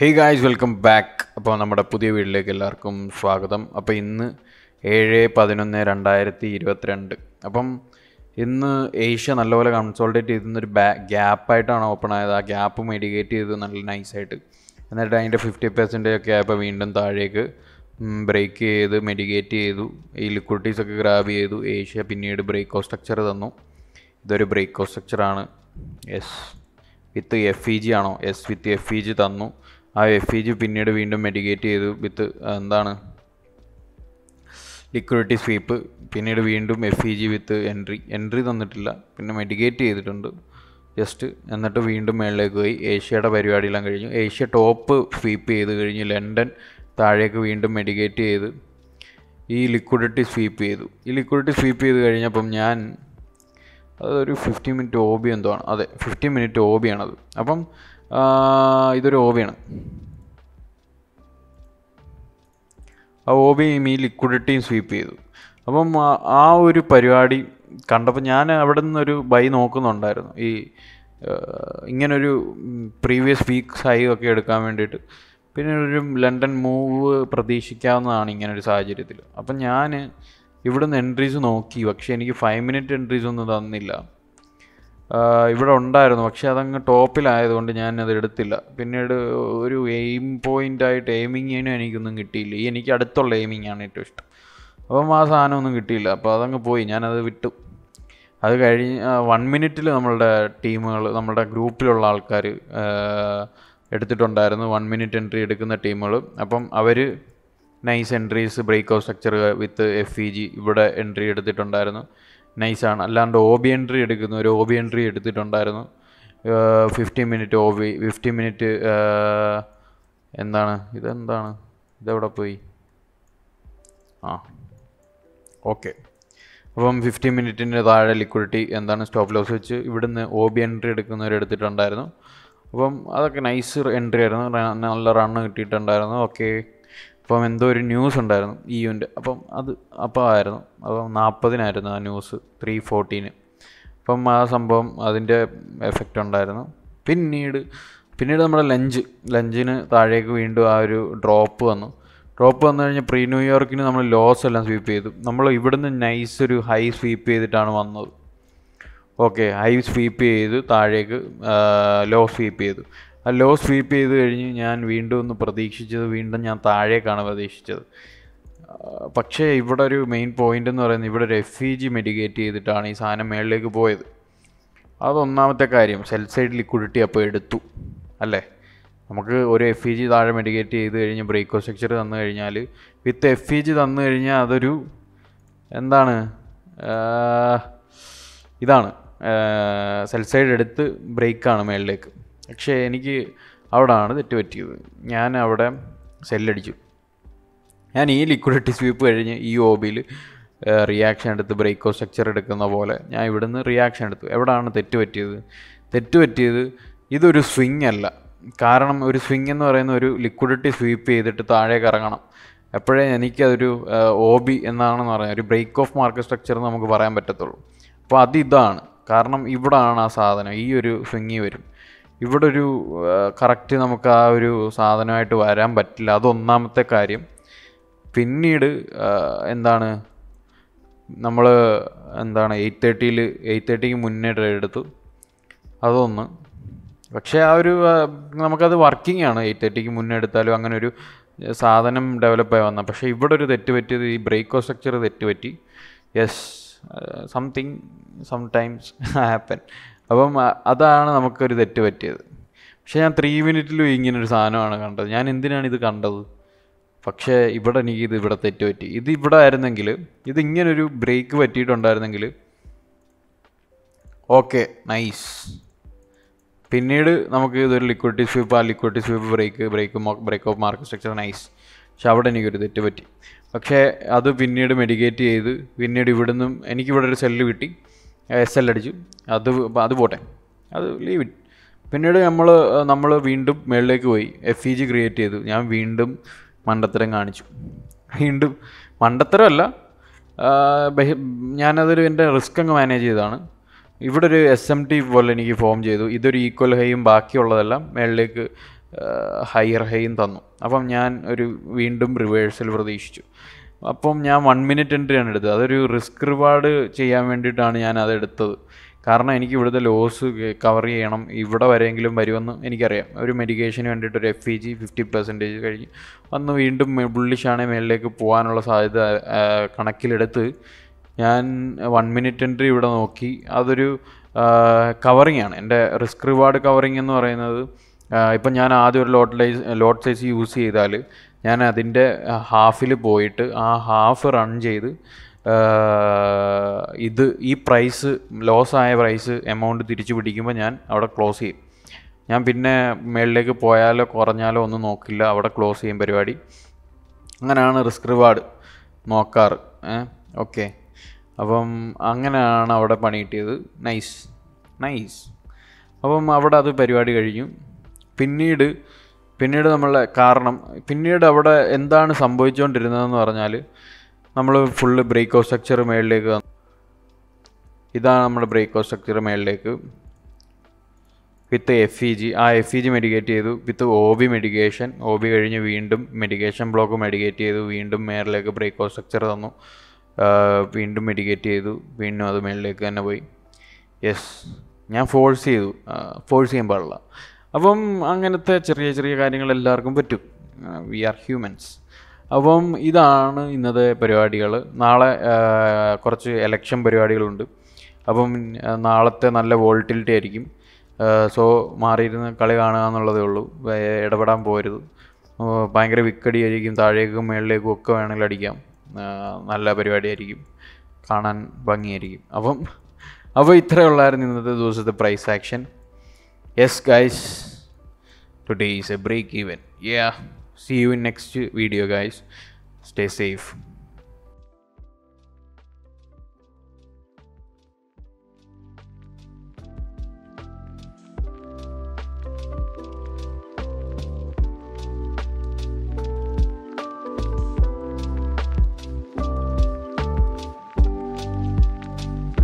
Hey guys welcome back അപ്പോൾ നമ്മുടെ പുതിയ വീട്ടിലേക്ക് എല്ലാവർക്കും സ്വാഗതം അപ്പോൾ ഇന്ന് ഏഴ് പതിനൊന്ന് രണ്ടായിരത്തി ഇരുപത്തിരണ്ട് അപ്പം ഇന്ന് ഏഷ്യ നല്ലപോലെ കൺസോൾട്ടേറ്റ് ചെയ്തിരുന്നൊരു ബാ ഗ്യാപ്പായിട്ടാണ് ഓപ്പൺ ആയത് ആ ഗ്യാപ്പ് മെഡിക്കേറ്റ് ചെയ്തു നല്ല നൈസായിട്ട് എന്നിട്ട് അതിൻ്റെ ഫിഫ്റ്റി പെർസെൻറ്റേജ് ഒക്കെ ആയപ്പോൾ വീണ്ടും താഴേക്ക് ബ്രേക്ക് ചെയ്ത് മെഡിക്കേറ്റ് ചെയ്തു ഈ ലിക്വിഡിറ്റീസ് ഒക്കെ ഗ്രാബ് ചെയ്തു ഏഷ്യ പിന്നീട് ബ്രേക്ക് ഓഫ് സ്ട്രക്ചർ തന്നു ഇതൊരു ബ്രേക്ക് ഓഫ് സ്ട്രക്ചറാണ് S with F E G ആണോ S with F E G തന്നു ആ എഫ് ഇ ജി പിന്നീട് വീണ്ടും മെഡിക്കേറ്റ് ചെയ്തു വിത്ത് എന്താണ് ലിക്വിഡിറ്റി സ്വീപ്പ് പിന്നീട് വീണ്ടും F E G with entry entry തന്നിട്ടില്ല പിന്നെ മെഡിക്കേറ്റ് ചെയ്തിട്ടുണ്ട് ജസ്റ്റ് എന്നിട്ട് വീണ്ടും മേളിലേക്ക് പോയി ഏഷ്യയുടെ പരിപാടിയെല്ലാം കഴിഞ്ഞു ഏഷ്യ ടോപ്പ് സ്വീപ്പ് ചെയ്ത് കഴിഞ്ഞ് ലണ്ടൻ താഴേക്ക് വീണ്ടും മെഡിക്കേറ്റ് ചെയ്ത് ഈ ലിക്വിഡിറ്റി സ്വീപ്പ് ചെയ്തു ഈ ലിക്വിഡിറ്റി സ്വീപ്പ് ചെയ്ത് കഴിഞ്ഞപ്പം ഞാൻ അതൊരു ഫിഫ്റ്റി മിനിറ്റ് ഒ ബി എന്തോ ആണ് അതെ ഫിഫ്റ്റി മിനിറ്റ് ഒ ബി ആണത് അപ്പം ആ, ഇതൊരു ഒ ബി ആണ് ആ ഒ ബിയും ഈ ലിക്വിഡിറ്റിയും സ്വീപ്പ് ചെയ്തു അപ്പം ആ- ആ ഒരു പരിപാടി കണ്ടപ്പോൾ ഞാൻ അവിടെ നിന്നൊരു ബൈ നോക്കുന്നുണ്ടായിരുന്നു ഈ ആ, ഇങ്ങനൊരു പ്രീവിയസ് വീക്സ് ഹൈ ഒക്കെ എടുക്കാൻ വേണ്ടിയിട്ട് പിന്നെ ഒരു ലണ്ടൻ മൂവ് പ്രതീക്ഷിക്കാവുന്നതാണ് ഇങ്ങനൊരു സാഹചര്യത്തിൽ അപ്പം ഞാൻ ഇവിടുന്ന് എൻട്രീസ് നോക്കി പക്ഷേ എനിക്ക് ഫൈവ് മിനിറ്റ് എൻട്രീസ് ഒന്നും തന്നില്ല ആഹ് ഇവിടെ ഉണ്ടായിരുന്നു പക്ഷെ അതങ്ങ് ടോപ്പിലായതുകൊണ്ട് ഞാൻ അത് എടുത്തില്ല പിന്നീട് ഒരു എയിം പോയിന്റ് ആയിട്ട് എയിമിങ്ങിനും എനിക്കൊന്നും കിട്ടിയില്ല ഈ എനിക്ക് അടുത്തുള്ള എയിമിംഗ് ആണ് ഏറ്റവും ഇഷ്ടം അപ്പം ആ സാധനമൊന്നും കിട്ടിയില്ല അപ്പോൾ അതങ്ങ് പോയി ഞാനത് വിട്ടു അത് കഴിഞ്ഞ് വൺ മിനിറ്റിൽ നമ്മളുടെ ടീമുകൾ നമ്മുടെ ഗ്രൂപ്പിലുള്ള ആൾക്കാർ എടുത്തിട്ടുണ്ടായിരുന്നു വൺ മിനിറ്റ് എൻട്രി എടുക്കുന്ന ടീമുകൾ അപ്പം അവർ nice entries break of structure with F E G ഇവിടെ എൻട്രി എടുത്തിട്ടുണ്ടായിരുന്നു നൈസാണ് അല്ലാണ്ട് ഒ ബി എൻട്രി എടുക്കുന്ന ഒരു ഒ ബി എൻട്രി എടുത്തിട്ടുണ്ടായിരുന്നു fifty minute O B fifty minute എന്താണ് ഇതെന്താണ് ഇതെവിടെ പോയി ആ ഓക്കെ അപ്പം ഫിഫ്റ്റി മിനിറ്റിൻ്റെ താഴെ ലിക്വിഡിറ്റി എന്താണ് സ്റ്റോപ്പ് ലോസ് വെച്ച് ഇവിടുന്ന് ഒ ബി എൻട്രി എടുക്കുന്നവർ എടുത്തിട്ടുണ്ടായിരുന്നു അപ്പം അതൊക്കെ നൈസ് എൻട്രി ആയിരുന്നു റ- നല്ല റണ്ണ് കിട്ടിയിട്ടുണ്ടായിരുന്നു ഓക്കെ അപ്പം എന്തോ ഒരു ന്യൂസ് ഉണ്ടായിരുന്നു ഈ യുൻ്റെ അപ്പം അത് അപ്പോൾ ആയിരുന്നു അപ്പം നാൽപ്പതിനായിരുന്നു ആ ന്യൂസ് ത്രീ ഫോർട്ടീന് അപ്പം ആ സംഭവം അതിൻ്റെ എഫക്റ്റ് ഉണ്ടായിരുന്നു പിന്നീട് പിന്നീട് നമ്മുടെ ലഞ്ച് ലഞ്ചിന് താഴേക്ക് വീണ്ടും ആ ഒരു ഡ്രോപ്പ് വന്നു ഡ്രോപ്പ് വന്നു കഴിഞ്ഞാൽ പ്രീ ന്യൂയോർക്കിന് നമ്മൾ ലോസ് എല്ലാം സ്വീപ്പ് ചെയ്തു നമ്മൾ ഇവിടുന്ന് നൈസ് ഒരു ഹൈ സ്വീപ്പ് ചെയ്തിട്ടാണ് വന്നത് ഓക്കെ ഹൈ സ്വീപ്പ് ചെയ്ത് താഴേക്ക് ലോ സ്വീപ്പ് ചെയ്തു ആ ലോ സ്വീപ്പ് ചെയ്ത് കഴിഞ്ഞ് ഞാൻ വീണ്ടും ഒന്ന് പ്രതീക്ഷിച്ചത് വീണ്ടും ഞാൻ താഴേക്കാണ് പ്രതീക്ഷിച്ചത് ആ, പക്ഷേ ഇവിടെ ഒരു മെയിൻ പോയിന്റ് എന്ന് പറയുന്നത് ഇവിടെ ഒരു എഫ് ഇ ജി മെഡിക്കേറ്റ് ചെയ്തിട്ടാണ് ഈ സാധനം മേളിലേക്ക് പോയത് അതൊന്നാമത്തെ കാര്യം സെൽ സൈഡ് ലിക്വിഡിറ്റി അപ്പോൾ എടുത്തു അല്ലേ നമുക്ക് ഒരു എഫ് ഇ ജി താഴെ മെഡിക്കേറ്റ് ചെയ്ത് കഴിഞ്ഞ് ബ്രേക്കോ സ്ട്രക്ചർ തന്നു കഴിഞ്ഞാൽ വിത്ത് എഫ് ഇ ജി തന്നു കഴിഞ്ഞാൽ അതൊരു എന്താണ് ആ, ഇതാണ് സെൽ സൈഡ് എടുത്ത് ബ്രേക്കാണ് മേളിലേക്ക് പക്ഷേ എനിക്ക് അവിടാണ് തെറ്റ് പറ്റിയത് ഞാൻ അവിടെ സെല്ലടിച്ചു ഞാൻ ഈ ലിക്വിഡിറ്റി സ്വീപ്പ് കഴിഞ്ഞ് ഈ ഓബിയിൽ റിയാക്ഷൻ എടുത്ത് ബ്രേക്കോ സ്ട്രക്ചർ എടുക്കുന്ന പോലെ ഞാൻ ഇവിടുന്ന് റിയാക്ഷൻ എടുത്തു എവിടെയാണ് തെറ്റ് പറ്റിയത് തെറ്റ് പറ്റിയത് ഇതൊരു സ്വിങ് അല്ല കാരണം ഒരു സ്വിങ് എന്ന് പറയുന്ന ഒരു ലിക്വിഡിറ്റി സ്വീപ്പ് ചെയ്തിട്ട് താഴേക്ക് ഇറങ്ങണം എപ്പോഴേ എനിക്കതൊരു ഒ ബി എന്നാണെന്ന് പറയാം ഒരു ബ്രേക്ക് ഓഫ് മാർക്കറ്റ് സ്ട്രക്ചർ എന്ന് നമുക്ക് പറയാൻ പറ്റത്തുള്ളൂ അപ്പോൾ അത് ഇതാണ് കാരണം ഇവിടാണ് ആ സാധനം ഈ ഒരു സ്വിങ്ങി വരും ഇവിടെ ഒരു കറക്റ്റ് നമുക്ക് ആ ഒരു സാധനമായിട്ട് വരാൻ പറ്റില്ല അതൊന്നാമത്തെ കാര്യം പിന്നീട് ആ, എന്താണ് നമ്മൾ എന്താണ് എയ്റ്റ് തേർട്ടിയിൽ എയ്റ്റ് തേർട്ടിക്ക് മുന്നേ ട്രേഡ് എടുത്തു അതൊന്ന് പക്ഷേ ആ ഒരു ആ, നമുക്കത് വർക്കിംഗ് ആണ് എയ്റ്റ് തേർട്ടിക്ക് മുന്നേ എടുത്താലും അങ്ങനെ ഒരു സാധനം ഡെവലപ്പായി വന്ന പക്ഷേ ഇവിടെ ഒരു തെറ്റ് പറ്റിയത് ഈ ബ്രേക്കോ സ്ട്രക്ചർ തെറ്റ് പറ്റി yes something sometimes happen അപ്പം ആ, അതാണ് നമുക്കൊരു തെറ്റ് പറ്റിയത് പക്ഷേ ഞാൻ ത്രീ മിനിറ്റിലും ഇങ്ങനൊരു സാധനമാണ് കണ്ടത് ഞാൻ എന്തിനാണ് ഇത് കണ്ടത് പക്ഷേ ഇവിടെ എനിക്ക് ഇത് ഇവിടെ തെറ്റ് പറ്റി ഇത് ഇവിടെ ആയിരുന്നെങ്കിൽ ഇത് ഇങ്ങനൊരു ബ്രേക്ക് പറ്റിയിട്ടുണ്ടായിരുന്നെങ്കിൽ ഓക്കെ നൈസ് പിന്നീട് നമുക്ക് ഇതൊരു ലിക്വിഡിറ്റി സ്വീപ്പ് ആ liquidity sweep break break break of market structure nice പക്ഷെ അവിടെ എനിക്കൊരു തെറ്റ് പറ്റി പക്ഷേ അത് പിന്നീട് മെഡിക്കേറ്റ് ചെയ്ത് പിന്നീട് ഇവിടുന്നും എനിക്കിവിടെ ഒരു സെല്ല് കിട്ടി എസ് എൽ അടിച്ചു അത് അത് പോട്ടെ അത് ലീവ് ഇറ്റ് പിന്നീട് നമ്മൾ നമ്മൾ വീണ്ടും മേളിലേക്ക് പോയി എഫ് ഇ ജി ക്രിയേറ്റ് ചെയ്തു ഞാൻ വീണ്ടും മണ്ടത്തരം കാണിച്ചു വീണ്ടും മണ്ടത്തരമല്ല ആ, ബഹി- ഞാനതൊരു എൻ്റെ റിസ്ക് അങ്ങ് മാനേജ് ചെയ്തതാണ് ഇവിടെ ഒരു എസ് എം ടി പോലെ എനിക്ക് ഫോം ചെയ്തു ഇതൊരു ഈക്വൽ ഹൈയും ബാക്കിയുള്ളതെല്ലാം മേളിലേക്ക് ഹയർ ഹൈയും തന്നു അപ്പം ഞാൻ ഒരു വീണ്ടും റിവേഴ്സൽ പ്രതീക്ഷിച്ചു അപ്പം ഞാൻ വൺ മിനിറ്റ് എൻട്രിയാണ് എടുത്തത് അതൊരു റിസ്ക് റിവാർഡ് ചെയ്യാൻ വേണ്ടിയിട്ടാണ് ഞാൻ അത് എടുത്തത് കാരണം എനിക്ക് ഇവിടുത്തെ ലോസ് കവർ ചെയ്യണം ഇവിടെ വരെയെങ്കിലും വരുമെന്ന് എനിക്കറിയാം ഒരു മെഡിക്കേഷന് വേണ്ടിയിട്ട് ഒരു F E G fifty percentage കഴിഞ്ഞ് വന്ന് വീണ്ടും ബുള്ളിഷാണെ മേളിലേക്ക് പോകാനുള്ള സാധ്യത ആ, കണക്കിലെടുത്ത് ഞാൻ വൺ മിനിറ്റ് എൻട്രി ഇവിടെ നോക്കി അതൊരു കവറിങ് ആണ് എൻ്റെ റിസ്ക് റിവാർഡ് കവറിങ് എന്ന് പറയുന്നത് ഇപ്പം ഞാൻ ആദ്യം ഒരു lot lies lot size use ചെയ്താൽ ഞാൻ അതിൻ്റെ ഹാഫിൽ പോയിട്ട് ആ ഹാഫ് റൺ ചെയ്ത് ആ, ഇത് ഈ പ്രൈസ് ലോസ് ആയ പ്രൈസ് എമൗണ്ട് തിരിച്ചു പിടിക്കുമ്പോൾ ഞാൻ അവിടെ ക്ലോസ് ചെയ്യും ഞാൻ പിന്നെ മേളിലേക്ക് പോയാലോ കുറഞ്ഞാലോ ഒന്നും നോക്കില്ല അവിടെ ക്ലോസ് ചെയ്യും പരിപാടി അങ്ങനെയാണ് റിസ്ക് റിവാർഡ് നോക്കാറ് ഓക്കെ അപ്പം അങ്ങനെയാണ് അവിടെ പണി കിട്ടിയത് നൈസ് നൈസ് അപ്പം അവിടെ അത് പരിപാടി കഴിഞ്ഞു പിന്നീട് പിന്നീട് നമ്മളെ കാരണം പിന്നീട് അവിടെ എന്താണ് സംഭവിച്ചുകൊണ്ടിരുന്നതെന്ന് പറഞ്ഞാൽ നമ്മൾ ഫുള്ള് ബ്രേക്കോ സ്ട്രക്ചർ മേളിലേക്ക് വന്നു. ഇതാണ് നമ്മുടെ ബ്രേക്കോ സ്ട്രക്ചർ മേളിലേക്ക് വിത്ത് എഫ് ഇ ജി ആ എഫ് ഇ ജി മെഡിക്കേറ്റ് ചെയ്തു with O B mitigation O B കഴിഞ്ഞ് വീണ്ടും മെഡിക്കേഷൻ ബ്ലോക്ക് മെഡിക്കേറ്റ് ചെയ്തു വീണ്ടും മേളിലേക്ക് ബ്രേക്കോ സ്ട്രക്ചർ തന്നു ആ, വീണ്ടും മെഡിക്കേറ്റ് ചെയ്തു വീണ്ടും അത് മേളിലേക്ക് തന്നെ പോയി യെസ് ഞാൻ ഫോഴ്സ് ചെയ്തു ഫോഴ്സ് ചെയ്യാൻ പാടില്ല അപ്പം അങ്ങനത്തെ ചെറിയ ചെറിയ കാര്യങ്ങൾ എല്ലാവർക്കും പറ്റും വി ആർ ഹ്യൂമൻസ് അപ്പം ഇതാണ് ഇന്നത്തെ പരിപാടികൾ നാളെ ആ, കുറച്ച് എലക്ഷൻ പരിപാടികളുണ്ട് അപ്പം ആ, നാളത്തെ നല്ല വോൾട്ടിലിറ്റി ആയിരിക്കും സോ മാറിയിരുന്ന് കളി കാണുക എന്നുള്ളതേ ഉള്ളൂ വേ- ഇടപെടാൻ പോരുത് ആ, ഭയങ്കര വിക്കടി ആയിരിക്കും താഴേക്കും മുകളിലേക്കും ഒക്കെ വേണമെങ്കിൽ അടിക്കാം ആ, നല്ല പരിപാടിയായിരിക്കും കാണാൻ ഭംഗിയായിരിക്കും അപ്പം അപ്പോൾ ഇത്രയേ ഉള്ളായിരുന്നു ഇന്നത്തെ ദിവസത്തെ price action yes guys today is a break even yeah see you in next video guys stay safe